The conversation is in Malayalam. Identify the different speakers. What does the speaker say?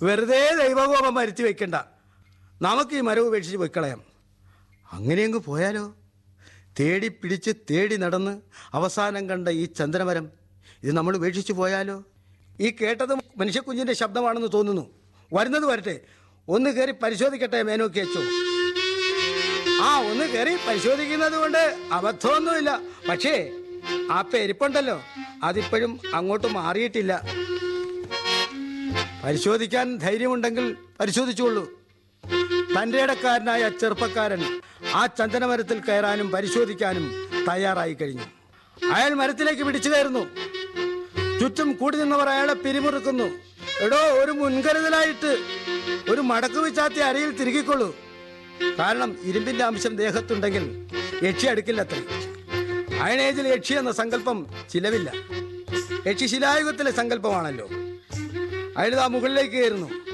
Speaker 1: വെറുതെ ദൈവകോപം വരുത്തി വെക്കണ്ട നമുക്ക് ഈ മരം ഉപേക്ഷിച്ച് പൊയ്ക്കളയാം അങ്ങനെയങ്ങ് പോയാലോ തേടി പിടിച്ച് തേടി നടന്ന് അവസാനം കണ്ട ഈ ചന്ദനമരം ഇത് നമ്മൾ ഉപേക്ഷിച്ച് പോയാലോ ഈ കേട്ടത് മനുഷ്യക്കുഞ്ഞിൻ്റെ ശബ്ദമാണെന്ന് തോന്നുന്നു വരുന്നത് വരട്ടെ ഒന്ന് കയറി പരിശോധിക്കട്ടെ മേനോക്കി അച്ചോ ആ ഒന്ന് കയറി പരിശോധിക്കുന്നത് കൊണ്ട് അബദ്ധമൊന്നുമില്ല പക്ഷേ ആ പെരുപ്പുണ്ടല്ലോ അതിപ്പോഴും അങ്ങോട്ട് മാറിയിട്ടില്ല പരിശോധിക്കാൻ ധൈര്യമുണ്ടെങ്കിൽ പരിശോധിച്ചുകൊള്ളൂ തൻ്റെ ഇടക്കാരനായ ചെറുപ്പക്കാരൻ ആ ചന്ദനമരത്തിൽ കയറാനും പരിശോധിക്കാനും തയ്യാറായി കഴിഞ്ഞു അയാൾ മരത്തിലേക്ക് പിടിച്ചു കയറുന്നു ചുറ്റും കൂടി നിന്നവർ അയാളെ പിരിമുറുക്കുന്നു എടോ ഒരു മുൻകരുതലായിട്ട് ഒരു മടക്ക് വിച്ചാത്തി അരയിൽ തിരുകിക്കൊള്ളൂ കാരണം ഇരുമ്പിന്റെ അംശം ദേഹത്തുണ്ടെങ്കിൽ യക്ഷി അടുക്കില്ലത്രേ അയണേജിൽ യക്ഷി എന്ന സങ്കല്പം ചിലവില്ല യക്ഷി ശിലായുഗത്തിലെ സങ്കല്പമാണല്ലോ അയാൾ ആ മുകളിലേക്ക് കയറുന്നു